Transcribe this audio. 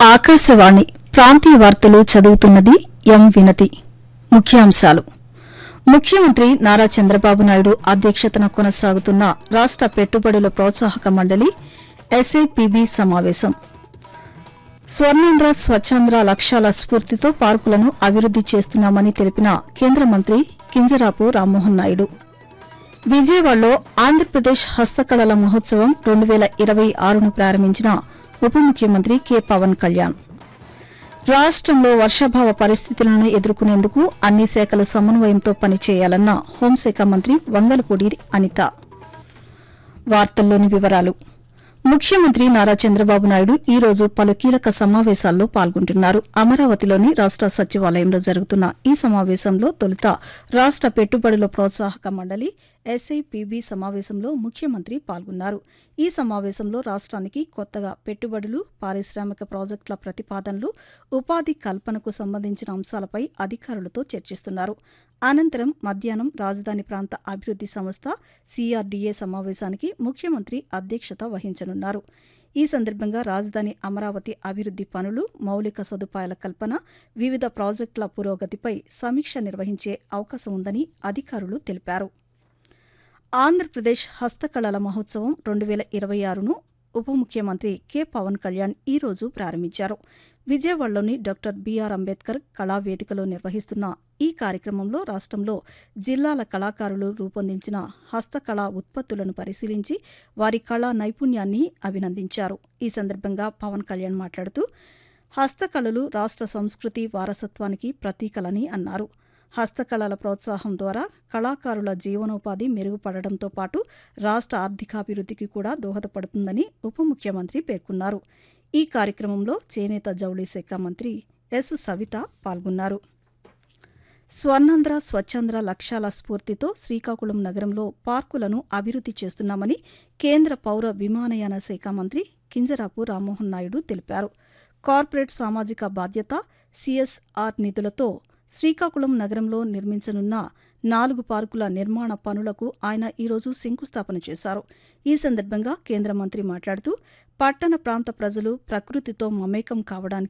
ఆకాశవాణి ప్రాంతీయ వార్తలు చదువుతున్నది ఎం వినతి ముఖ్యాంశాలు ముఖ్యమంత్రి నారా చంద్రబాబు నాయుడు అధ్యక్షతన కొనసాగుతున్న రాష్ట పెట్టుబడుల ప్రోత్సాహక మండలి ఎస్ఐపిబి సమావేశం స్వర్ణేంద్ర స్వచ్ఛాంధ్ర లక్ష్యాల స్ఫూర్తితో పార్కులను అభివృద్ది చేస్తున్నామని తెలిపిన కేంద్ర మంత్రి కింజరాపు రామ్మోహన్ నాయుడు విజయవాడలో ఆంధ్రప్రదేశ్ హస్తకళల మహోత్సవం రెండు వేల ఇరవై ఆరును ప్రారంభించిన ఉప ముఖ్యమంత్రి కె పవన్ కళ్యాణ్ రాష్టంలో వర్షాభావ పరిస్థితులను ఎదుర్కొనేందుకు అన్ని శాఖల సమన్వయంతో పనిచేయాలన్న హోంశాఖ మంత్రి వంగలపూడి అనిత వార్తల్లోని వివరాలు ముఖ్యమంత్రి నారా చంద్రబాబు నాయుడు ఈ రోజు పలు కీలక సమావేశాల్లో పాల్గొంటున్నారు అమరావతిలోని రాష్ట సచివాలయంలో జరుగుతున్న ఈ సమావేశంలో తొలుత రాష్ట పెట్టుబడుల ప్రోత్సాహక మండలి ఎస్ఐపిబి సమావేశంలో ముఖ్యమంత్రి పాల్గొన్నారు ఈ సమావేశంలో రాష్ట్రానికి కొత్తగా పెట్టుబడులు పారిశ్రామిక ప్రాజెక్టుల ప్రతిపాదనలు ఉపాధి కల్పనకు సంబంధించిన అంశాలపై అధికారులతో చర్చిస్తున్నారు అనంతరం మధ్యాహ్నం రాజధాని ప్రాంత అభివృద్ది సంస్థ సిఆర్డీఏ సమావేశానికి ముఖ్యమంత్రి అధ్యక్షత వహించనున్నారు ఈ సందర్భంగా రాజధాని అమరావతి అభివృద్ది పనులు మౌలిక సదుపాయాల కల్పన వివిధ ప్రాజెక్టుల పురోగతిపై సమీక్ష నిర్వహించే అవకాశం ఉందని అధికారులు తెలిపారు ఆంధ్రప్రదేశ్ హస్తకళల మహోత్సవం రెండు వేల ఇరవై ఆరును ఉప ముఖ్యమంత్రి కె పవన్ కళ్యాణ్ ఈ రోజు ప్రారంభించారు విజయవాడలోని డాక్టర్ బీఆర్ అంబేద్కర్ కళావేదికలో నిర్వహిస్తున్న ఈ కార్యక్రమంలో రాష్ట్రంలో జిల్లాల కళాకారులు రూపొందించిన హస్తకళా ఉత్పత్తులను పరిశీలించి వారి కళా నైపుణ్యాన్ని అభినందించారు ఈ సందర్భంగా పవన్ కళ్యాణ్ మాట్లాడుతూ హస్తకళలు రాష్ట్ర సంస్కృతి వారసత్వానికి ప్రతీకలని అన్నారు హస్తకళల ప్రోత్సాహం ద్వారా కళాకారుల జీవనోపాధి మెరుగుపడడంతో పాటు రాష్ట్ర ఆర్థికాభివృద్ధికి కూడా దోహదపడుతుందని ఉప ముఖ్యమంత్రి పేర్కొన్నారు ఈ కార్యక్రమంలో చేనేత జౌళి శాఖ మంత్రి ఎస్ సవిత పాల్గొన్నారు స్వర్ణాంధ్ర స్వచ్ఛాంధ్ర లక్ష్యాల స్ఫూర్తితో శ్రీకాకుళం నగరంలో పార్కులను అభివృద్ది చేస్తున్నామని కేంద్ర పౌర విమానయాన శాఖ మంత్రి కింజరాపు రామ్మోహన్ నాయుడు తెలిపారు కార్పొరేట్ సామాజిక బాధ్యత సిఎస్ఆర్ నిధులతో శ్రీకాకుళం నగరంలో నిర్మించనున్న నాలుగు పార్కుల నిర్మాణ పనులకు ఆయన ఈరోజు శంకుస్థాపన చేశారు ఈ సందర్భంగా కేంద్ర మంత్రి మాట్లాడుతూ పట్టణ ప్రాంత ప్రజలు ప్రకృతితో మమేకం కావడానికి